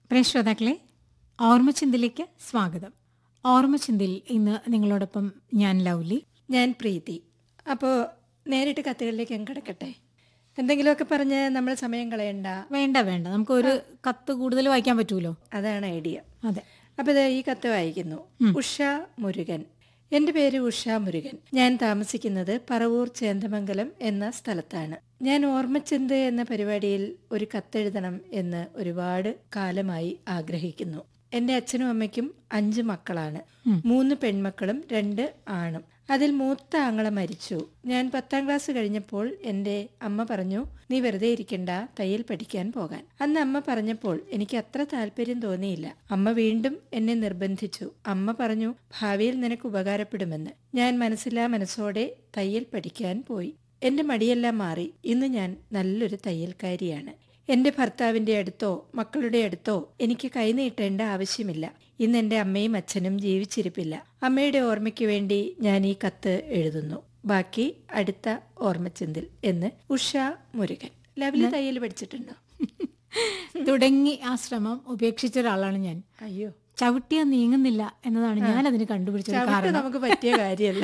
പ്രിയ ശ്രോതാക്കളെ ഓർമ്മചിന്തിലേക്ക് സ്വാഗതം ഓർമ്മചിന്തിൽ ഇന്ന് നിങ്ങളോടൊപ്പം ഞാൻ ലൗലി ഞാൻ പ്രീതി അപ്പോൾ നേരിട്ട് കത്തുകളിലേക്ക് അങ്ങ് കിടക്കട്ടെ എന്തെങ്കിലുമൊക്കെ പറഞ്ഞ് നമ്മൾ സമയം കളയണ്ട വേണ്ട വേണ്ട നമുക്ക് ഒരു കത്ത് കൂടുതൽ വായിക്കാൻ പറ്റൂലോ അതാണ് ഐഡിയ അതെ അപ്പോൾ ഇത് ഈ കത്ത് വായിക്കുന്നു ഉഷ മുരുകൻ എൻ്റെ പേര് ഉഷ മുരുകൻ ഞാൻ താമസിക്കുന്നത് പറവൂർ ചേന്ദമംഗലം എന്ന സ്ഥലത്താണ് ഞാൻ ഓർമ്മച്ചിന്ത് എന്ന പരിപാടിയിൽ ഒരു കത്തെഴുതണം എന്ന് ഒരുപാട് കാലമായി ആഗ്രഹിക്കുന്നു എൻ്റെ അച്ഛനും അമ്മയ്ക്കും അഞ്ച് മക്കളാണ് മൂന്ന് പെൺമക്കളും രണ്ട് ആണും അതിൽ മൂത്ത ആങ്ങള മരിച്ചു ഞാൻ പത്താം ക്ലാസ് കഴിഞ്ഞപ്പോൾ എൻ്റെ അമ്മ പറഞ്ഞു നീ വെറുതെ ഇരിക്കണ്ട തയ്യൽ പഠിക്കാൻ പോകാൻ അന്ന് അമ്മ പറഞ്ഞപ്പോൾ എനിക്ക് അത്ര താല്പര്യം തോന്നിയില്ല അമ്മ വീണ്ടും എന്നെ നിർബന്ധിച്ചു അമ്മ പറഞ്ഞു ഭാവിയിൽ നിനക്ക് ഉപകാരപ്പെടുമെന്ന് ഞാൻ മനസ്സിലാ മനസ്സോടെ തയ്യൽ പഠിക്കാൻ പോയി എന്റെ മടിയെല്ലാം മാറി ഇന്ന് ഞാൻ നല്ലൊരു തയ്യൽക്കാരിയാണ് എന്റെ ഭർത്താവിന്റെ അടുത്തോ മക്കളുടെ അടുത്തോ എനിക്ക് കൈനീട്ടേണ്ട ആവശ്യമില്ല ഇന്ന് എന്റെ അമ്മയും അച്ഛനും ജീവിച്ചിരിപ്പില്ല അമ്മയുടെ ഓർമ്മയ്ക്ക് വേണ്ടി ഞാൻ ഈ കത്ത് എഴുതുന്നു ബാക്കി അടുത്ത ഓർമ്മച്ചിന്തിൽ എന്ന് ഉഷ മുരുകൻ ലവ്ലി തയ്യൽ പഠിച്ചിട്ടുണ്ടോ തുടങ്ങി ആ ശ്രമം ഉപേക്ഷിച്ച ഒരാളാണ് ഞാൻ അയ്യോ ചവിട്ടിയാ നീങ്ങുന്നില്ല എന്നതാണ് ഞാൻ അതിന് കണ്ടുപിടിച്ചത് ചവിട്ട് കാരണം നമുക്ക് പറ്റിയ കാര്യമല്ല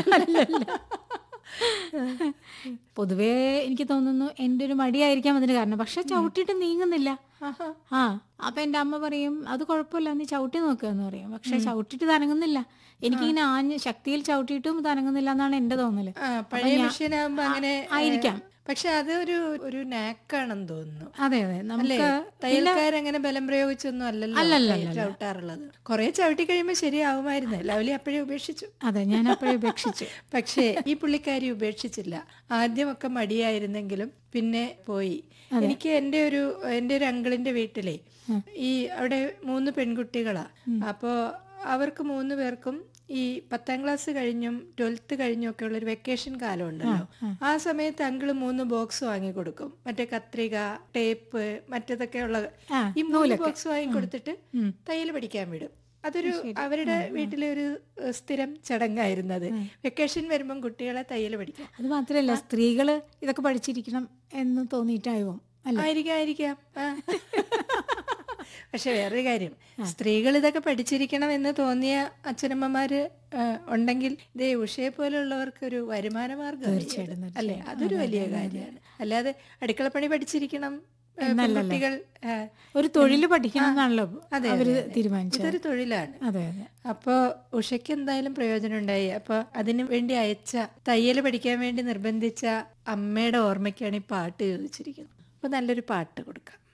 പൊതുവേ എനിക്ക് തോന്നുന്നു എൻ്റെ ഒരു മടിയായിരിക്കാം അതിന് കാരണം പക്ഷെ ചവിട്ടിയിട്ട് നീങ്ങുന്നില്ല ആഹാ. ആ അപ്പൊ എന്റെ അമ്മ പറയും അത് കുഴപ്പമില്ല നീ ചവിട്ടി നോക്കുക എന്ന് പറയും പക്ഷെ ചവിട്ടിട്ട് തനങ്ങുന്നില്ല എനിക്കിങ്ങനെ ആഞ്ഞ് ശക്തിയിൽ ചവിട്ടിയിട്ടും തനങ്ങുന്നില്ല എന്നാണ് എന്റെ തോന്നല് ആ പഴയ മെഷീൻ ആകുമ്പോ അങ്ങനെ ആയിരിക്കാം. ഏ, പക്ഷെ അതൊരു ഒരു നാക്കാണെന്ന് തോന്നുന്നു അതെ അതെ അല്ലേ നമുക്ക് തയ്യൽക്കാരങ്ങനെ ബലം പ്രയോഗിച്ചൊന്നും അല്ലല്ലോ അല്ലല്ല, തയ്യൽ ചവിട്ടാറുള്ളത് കുറെ ചവിട്ടി കഴിയുമ്പോൾ ശരിയാവുമായിരുന്നു ലവലി അപ്പോഴേ ഉപേക്ഷിച്ചു അതെ ഞാൻ അപ്പോഴേ ഉപേക്ഷിച്ചു പക്ഷേ ഈ പുള്ളിക്കാരി ഉപേക്ഷിച്ചില്ല ആദ്യമൊക്കെ മടിയായിരുന്നെങ്കിലും പിന്നെ പോയി എനിക്ക് എൻ്റെ ഒരു എൻ്റെ ഒരു അങ്കിളിന്റെ വീട്ടിലെ ഈ അവിടെ മൂന്ന് പെൺകുട്ടികളാ അപ്പോ അവർക്ക് മൂന്ന് പേർക്കും ഈ പത്താം ക്ലാസ് കഴിഞ്ഞും ട്വൽത്ത് കഴിഞ്ഞും ഒക്കെ ഉള്ള ഒരു വെക്കേഷൻ കാലം ഉണ്ടല്ലോ ആ സമയത്ത് അങ്കിള് മൂന്ന് ബോക്സ് വാങ്ങി കൊടുക്കും മറ്റേ കത്രിക ടേപ്പ് മറ്റേതൊക്കെ ഉള്ള ആ, ഈ മൂന്ന് ബോക്സ് വാങ്ങി കൊടുത്തിട്ട് തയ്യൽ പഠിക്കാൻ വിടും അതൊരു അവരുടെ വീട്ടിലെ ഒരു ഏഹ്, സ്ഥിരം ചടങ്ങായിരുന്നത് വെക്കേഷൻ വരുമ്പം കുട്ടികളെ തയ്യൽ പഠിക്കാം അത് മാത്രല്ല സ്ത്രീകള് ഇതൊക്കെ പഠിച്ചിരിക്കണം എന്ന് തോന്നിയിട്ടായോ അല്ല ആയിരിക്കാം ആയിരിക്കാം ആ. പക്ഷെ വേറൊരു കാര്യം സ്ത്രീകൾ ഇതൊക്കെ പഠിച്ചിരിക്കണം എന്ന് തോന്നിയ അച്ഛനമ്മമാര് ആ, ഉണ്ടെങ്കിൽ ഇതേ ഉഷയെ പോലുള്ളവർക്ക് ഒരു വരുമാന മാർഗം അല്ലേ അതൊരു വലിയ കാര്യമാണ് അല്ലാതെ അടുക്കളപ്പണി പഠിച്ചിരിക്കണം ആ, പെൺകുട്ടികൾ ആ, ഒരു തൊഴില് പഠിക്കണം എന്നാണല്ലോ അതെ, അവര് അതെ, അതെ. തീരുമാനിച്ചത് ഇതൊരു തൊഴിലാണ് അതെ അതെ അപ്പോൾ ഉഷയ്ക്ക് എന്തായാലും പ്രയോജനം ഉണ്ടായി അപ്പോൾ അതിനു വേണ്ടി അയച്ച തയ്യൽ പഠിക്കാൻ വേണ്ടി നിർബന്ധിച്ച അമ്മയുടെ ഓർമ്മയ്ക്കാണ് ഈ പാട്ട് ചോദിച്ചിരിക്കുന്നത് അപ്പോൾ നല്ലൊരു പാട്ട് കൊടുക്കാം